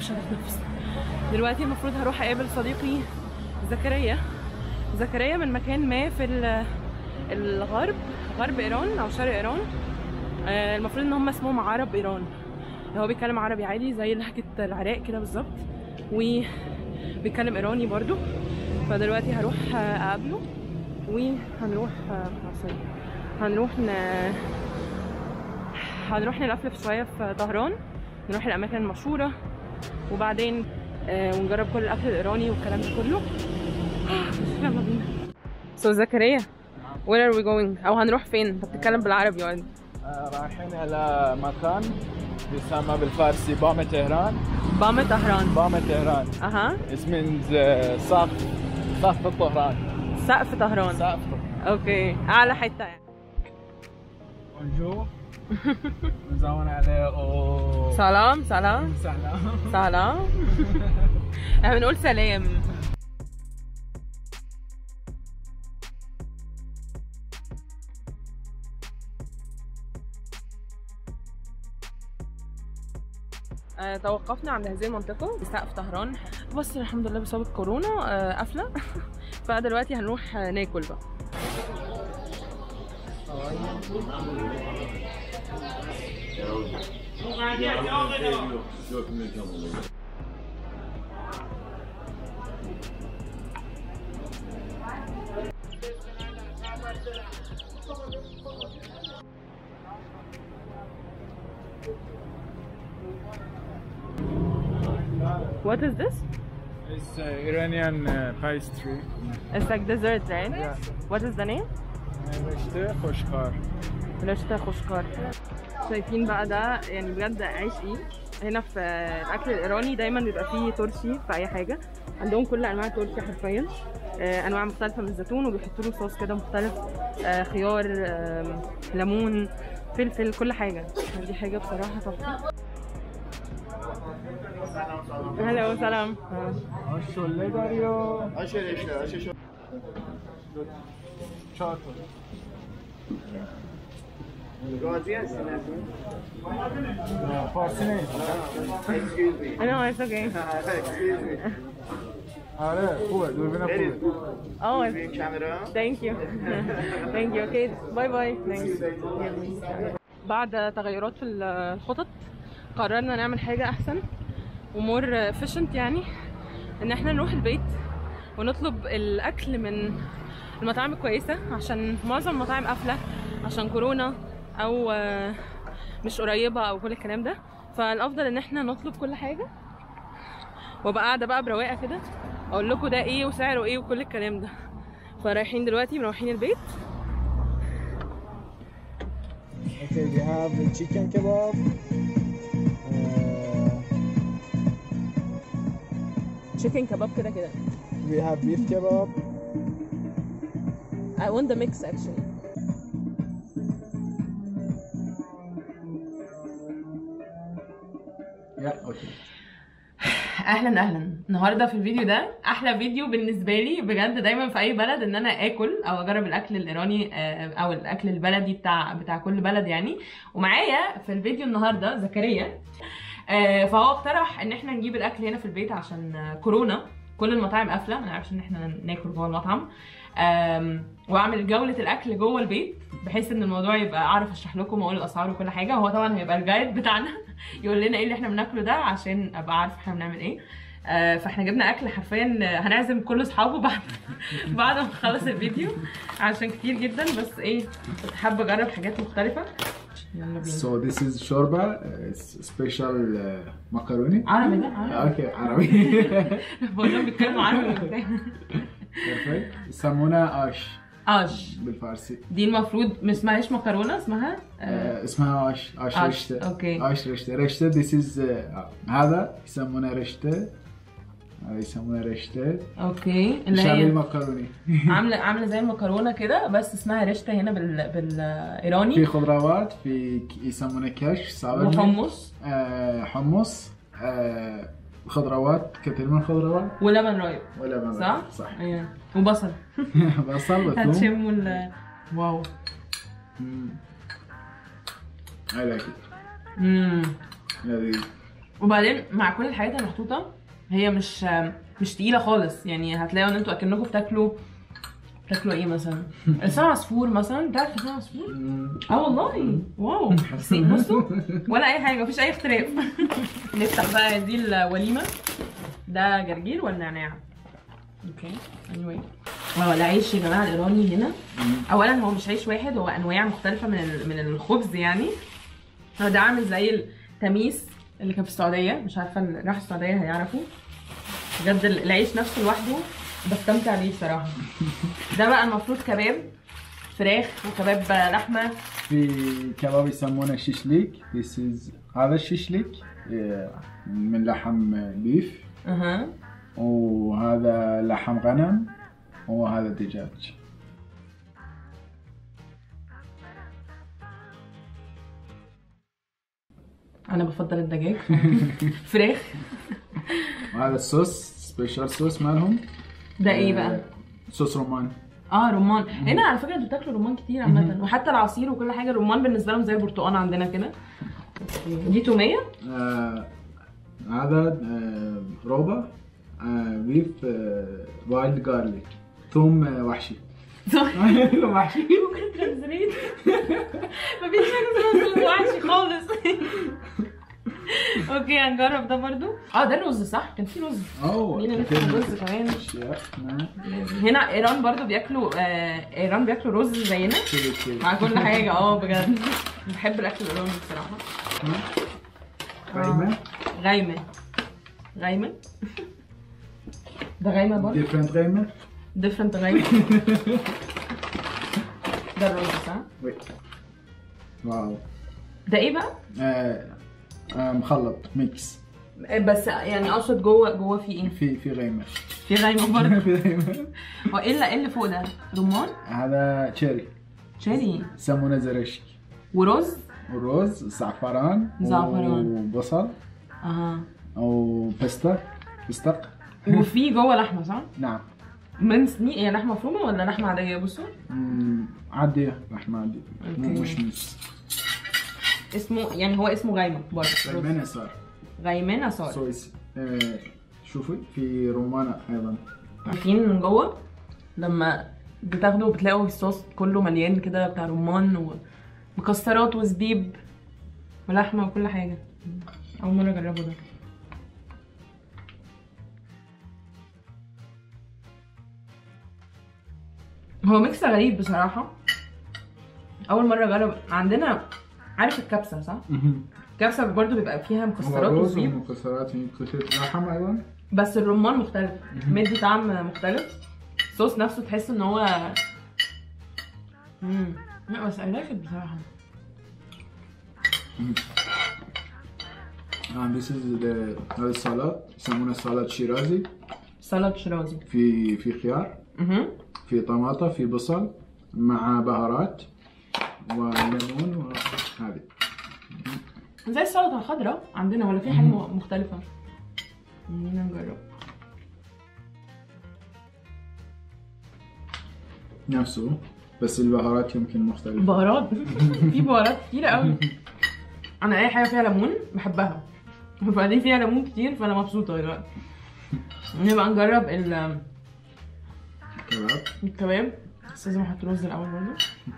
مش قادره اتنفس دلوقتي المفروض هروح اقابل صديقي زكريا زكريا من مكان ما في ال- الغرب غرب ايران او شرق ايران آه، المفروض ان هم اسمهم عرب ايران هو بيتكلم عربي عادي زي لهجه العراق كده بالظبط وبيتكلم ايراني برضو فدلوقتي هروح آه، اقابله وهنروح آه، عصير. هنروح ن... هنروح نلفلف شويه في طهران نروح الاماكن المشهوره وبعدين آه، ونجرب كل الاكل الايراني والكلام ده كله يلا بينا سو زكريا where are we going او هنروح فين انت بتتكلم بالعربي ولا آه، رايحين على مكان يسمى بالفارسي بام طهران بام طهران بام طهران اها اسم سقف سقف الطهران سقف طهران سقف اوكي اعلى حته يعني ونجو نزون عليه او سلام سلام سلام سلام احنا بنقول سلام آه، توقفنا عند هذه المنطقة بسقف طهران بس الحمد لله بسبب كورونا آه، قافلة فدلوقتي هنروح آه، ناكل بقى What is this? It's uh, Iranian uh, pastry It's like dessert, right? Yeah. What is the name? رشته خوشخار رشتا خوشكار شايفين بقى ده يعني بجد عيش ايه هنا في الاكل الايراني دايما بيبقى فيه ترشي في اي حاجه عندهم كل انواع الترشي حرفيا آه، انواع مختلفه من الزيتون وبيحطوا له صوص كده مختلف آه، خيار آم، ليمون فلفل كل حاجه دي حاجه بصراحه تحفه هلا سلام شله داری و آشه رشته آشه شو چهار تا راضی هستین از این؟ فارسی نیست Excuse me. I know it's okay Excuse me. آره خوبه دوربین Very خوبه good. oh it's Green camera. Thank you. Thank you. Okay. Bye bye. Thanks. بعد تغيرات في الخطط قررنا نعمل حاجة أحسن ومور efficient يعني إن احنا نروح البيت ونطلب الأكل من المطاعم الكويسة عشان معظم المطاعم قافلة عشان كورونا أو آه، مش قريبة أو كل الكلام ده فالأفضل إن احنا نطلب كل حاجة وابقى قاعدة بقى برواقة كده أقول لكم ده إيه وسعره إيه وكل الكلام ده فرايحين دلوقتي مروحين البيت Okay, we have the chicken kebab. Uh, chicken كباب كده كده we have beef kebab. I want the mix actually Yeah, okay. اهلا اهلا النهارده في الفيديو ده احلى فيديو بالنسبه لي بجد دايما في اي بلد ان انا اكل او اجرب الاكل الايراني آه، او الاكل البلدي بتاع بتاع كل بلد يعني ومعايا في الفيديو النهارده زكريا آه، فهو اقترح ان احنا نجيب الاكل هنا في البيت عشان آه، كورونا كل المطاعم قافله ما نعرفش ان احنا ناكل جوه المطعم آم، واعمل جوله الاكل جوه البيت بحيث ان الموضوع يبقى اعرف اشرح لكم واقول الاسعار وكل حاجه هو طبعا هيبقى الجايد بتاعنا يقول لنا ايه اللي احنا بناكله ده عشان ابقى عارف احنا بنعمل ايه آه، فاحنا جبنا اكل حرفيا آه، هنعزم كل اصحابه بعد بعد ما نخلص الفيديو عشان كتير جدا بس ايه كنت حابه اجرب حاجات مختلفه يلا بينا So this is shorba, uh, it's special uh, macaroni. عربي ده عربي Okay, عربي. بقول لهم بيتكلموا عربي وبتاع Perfect. يسمونها آش اش بالفارسي. دي المفروض مش اسمهاش مكرونه اسمها Uh, آه، اسمها آش آش آش، رشته. أوكي. آش رشته. رشته this is uh, هذا يسمونه رشته. هذا يسمونه رشته. اوكي اللي شبه هي المكروني. عامله عامله زي المكرونه كده بس اسمها رشته هنا بال في بالايراني خضروات في ك- يسمونه كش صابر وحمص آه حمص آه خضروات كثير من الخضروات ولبن رايب ولا ما صح؟ صح ايوه وبصل بصل وثوم هتشموا ال واو Mm. I like it. امم لذيذ وبعدين مع كل الحاجات اللي محطوطه هي مش مش تقيله خالص يعني هتلاقوا ان انتوا اكنكم بتاكلوا بتاكلوا ايه مثلا لسان عصفور مثلا تعرف لسان عصفور اه والله واو بس بصوا ولا اي حاجه مفيش اي اختلاف نفتح بقى دي الوليمه ده جرجير ولا نعناع اوكي anyway اه العيش يا جماعه الايراني هنا اولا هو مش عيش واحد هو انواع مختلفه من ال- من الخبز يعني هو ده عامل زي التميس اللي كان في السعوديه مش عارفه اللي راح السعوديه هيعرفوا بجد ال- العيش نفسه لوحده بستمتع بيه بصراحه ده بقى المفروض كباب فراخ وكباب لحمه في كباب يسمونه شيشليك This is هذا الشيشليك إيه، من لحم بيف اها وهذا لحم غنم وهذا دجاج انا بفضل الدجاج فراخ وهذا الصوص سبيشال صوص مالهم ده ايه بقى آه، صوص رمان اه رمان هنا على فكره انتوا بتاكلوا رمان كتير عامه وحتى العصير وكل حاجه الرمان بالنسبه لهم زي البرتقال عندنا كده دي توميه آه، هذا آه، روبا آه، بيف آه، وايلد جارليك ثوم آه، وحشي وحشي ممكن ترانزليت مفيش حاجه اسمها وحشي خالص اوكي هنجرب ده برضو اه ده الرز صح كان في رز اوه مين اللي كثير في من الرز كمان الاشياء نعم هنا ايران برضو بياكلوا آه ايران بياكلوا رز زينا كذا كذا مع كل حاجه اه بجد بحب الاكل الايراني بصراحه غايمة غايمه غايمه ده غايمه برضو ديفرنت غايمة ديفرنت غايمه ده الرز صح وي. واو ده ايه بقى آه، آه، مخلط ميكس بس يعني اقصد جوه جوه في ايه في في غيمة في غايمه برضه في غيمة هو ايه اللي ايه اللي فوق ده رمان هذا تشيري تشيري يسمونه زرشك ورز والرز زعفران زعفران. وبصل اها وبستق فستق وفي جوه لحمه صح نعم من سنين هي لحمه مفرومه ولا لحمه عاديه بصوا مم، عادية لحمة عادية مو أوكي. مش ميكس اسمه يعني هو اسمه غايمه برضه غيمانة صار غايمانه صار سويس آه، شوفي في رومانة أيضا عارفين من جوه لما بتاخدوا بتلاقوا الصوص كله مليان كده بتاع رمان ومكسرات وزبيب ولحمه وكل حاجه اول مره اجربه ده هو ميكس غريب بصراحه اول مره اجرب عندنا عارف الكبسه صح الكبسه برضو بيبقى فيها هو مكسرات رز وزبيب ومكسرات في كثير لحم أيضا بس الرمان مختلف مدي طعم مختلف الصوص نفسه تحس ان هو امم لا بس I like it بصراحه and this is the هذا السلطة يسمونه سلطة شيرازي سلطه شيرازي في في خيار اها في طماطة في بصل مع بهارات وليمون وهذه زي السلطه الخضراء عندنا ولا في حاجه م- مختلفه خلينا نجرب نفسه بس البهارات يمكن مختلفة بهارات في بهارات كتيره قوي انا اي حاجه فيها ليمون بحبها وبعدين فيها ليمون كتير فانا مبسوطه دلوقتي نبقى نجرب ال- كباب الكباب بس لازم احط رز الاول برضه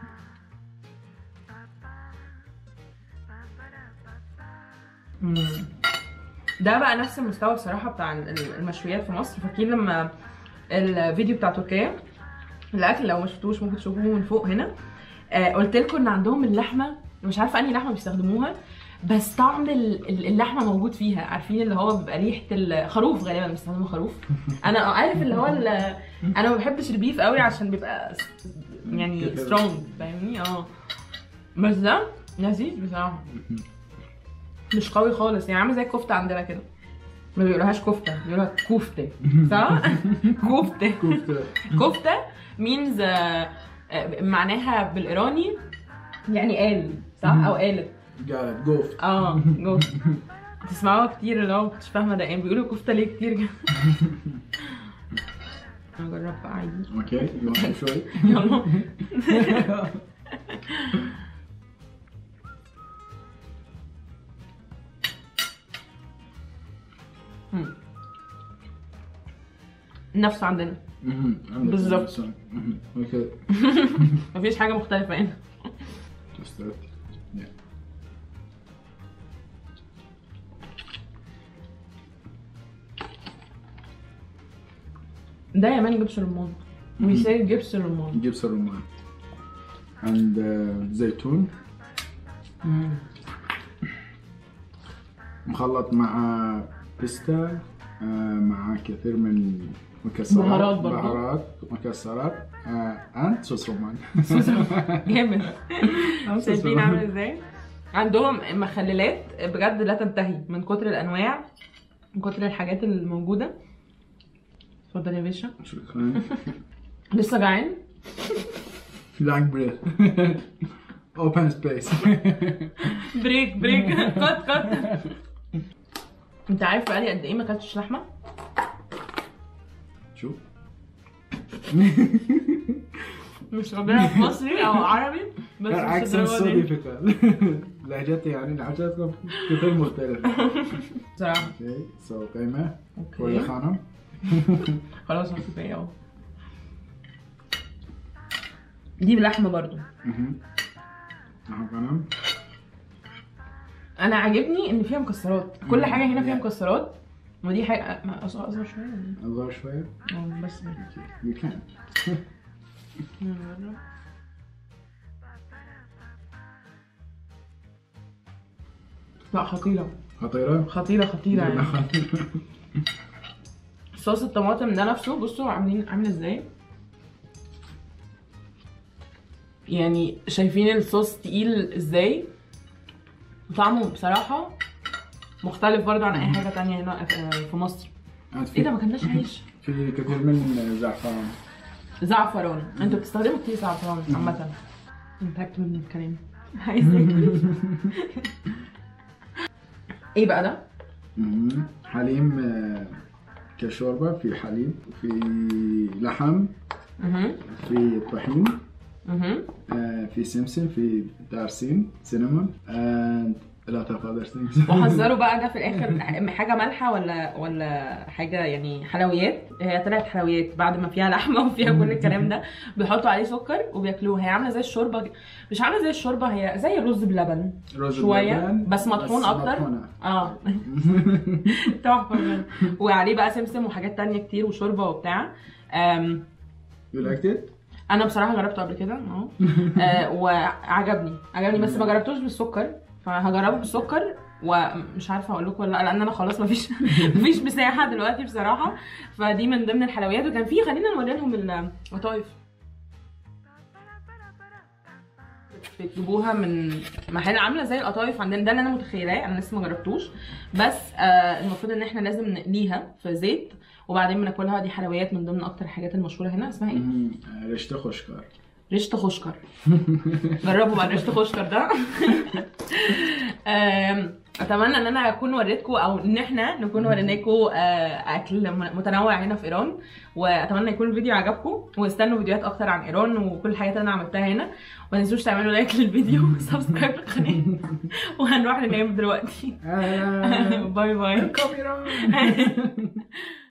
مم. ده بقى نفس المستوى بصراحه بتاع ال- ال- المشويات في مصر فاكرين لما الفيديو بتاع تركيا الاكل لو ما شفتوش ممكن تشوفوه من فوق هنا آه قلت لكم ان عندهم اللحمه مش عارفه انهي لحمه بيستخدموها بس طعم ال- ال- اللحمه موجود فيها عارفين اللي هو بيبقى ريحه الخروف غالبا بيستخدموا خروف انا عارف اللي هو ال- انا ما بحبش البيف قوي عشان بيبقى س- يعني كده. سترونج فاهمني اه بس ده لذيذ بصراحه مش قوي خالص يعني عامل زي الكفته عندنا كده ما بيقولوهاش كفته بيقولوها كفته صح كفته كفتة كفته مينز معناها بالايراني يعني قال صح او قالت قالت قوفت اه جوز تسمعوها كتير اللي هو مش فاهمه ده يعني بيقولوا كفته ليه كتير كده اجرب بقى عادي اوكي يوم شوي يلا مم. نفس عندنا مهم. عندك بالظبط. نفس- مهم. اوكي مفيش حاجه مختلفه هنا Just that. Yeah. ده يا مان جبس رمان ويساوي جبس رمان جبس الرمان and uh, زيتون مخلط مع بيستا آه، مع كثير من مكسرات بهارات برضو. بهارات مكسرات اند صوص رمان جامد صوص شايفين رمان. عامل ازاي عندهم مخللات بجد لا تنتهي من كتر الانواع من كتر الحاجات الموجوده اتفضل يا باشا شكرا لسه جعان long breath open space بريك بريك كات كات انت عارف بقالي قد ايه ما اكلتش لحمه شوف مش ربنا مصري او عربي بس مش عكس الدرجة السعودي دي. فكرة لهجتي يعني لهجتكم كثير مختلفة بصراحه اوكي سو قيمة اوكي ولا خانم خلاص هو كفايه اهو دي بلحمه برضو مهم. أهو غنم انا عاجبني ان فيها مكسرات كل حاجه هنا فيها Yeah. مكسرات ودي حاجه ما اصغر اصغر شويه ولا أصغر شوية إيه؟ اه بس you can نجرب. لا خطيره خطيرة خطيره خطيره يعني صوص الطماطم ده نفسه بصوا عاملين عامل ازاي يعني شايفين الصوص تقيل ازاي طعمه بصراحة مختلف برضو عن اي حاجة تانية هنا في- في مصر ايه ده ما كناش عيش في كثير من زعفران زعفران انتوا بتستخدموا كتير زعفران عامة انت تعبت من الكلام عايز اكل ايه بقى ده؟ مهم. حليم آه، كشوربة في حليب في لحم اها في طحين اها آه، في سمسم في دارسين سينامون and a lot of other things وحذروا بقى ده في الاخر حاجه مالحه ولا ولا حاجه يعني حلويات هي طلعت حلويات بعد ما فيها لحمه وفيها كل الكلام ده بيحطوا عليه سكر وبياكلوه هي عامله زي الشوربه مش عامله زي الشوربه هي زي الرز بلبن رز شوية، بلبن، بس مطحون أكتر. مطحونة. اه تحفه بجد. وعليه بقى سمسم وحاجات تانية كتير وشوربه وبتاع أم، you liked it? انا بصراحه جربته قبل كده اه آه، وعجبني عجبني بس ما جربتوش بالسكر فهجربه بالسكر ومش عارفه اقول لكم ولا لا لان انا خلاص مفيش مفيش مساحه دلوقتي بصراحه فدي من ضمن الحلويات وكان في خلينا نوري لهم القطايف بتجيبوها من محل عامله زي القطايف عندنا ده اللي انا متخيلاه انا لسه ما جربتوش بس آه المفروض ان احنا لازم نقليها في زيت وبعدين بناكلها دي حلويات من ضمن اكتر الحاجات المشهوره هنا اسمها ايه؟ مهم. آه، رشته خشكار ريشة خشكر جربوا بقى ريشة خشكر ده آم، اتمنى ان انا اكون وريتكم او ان احنا نكون وريناكم آه، اكل متنوع هنا في ايران واتمنى يكون الفيديو عجبكم واستنوا فيديوهات اكتر عن ايران وكل الحاجات اللي انا عملتها هنا وما تنسوش تعملوا لايك للفيديو وسبسكرايب للقناه وهنروح ننام دلوقتي اهلا باي باي كاميرا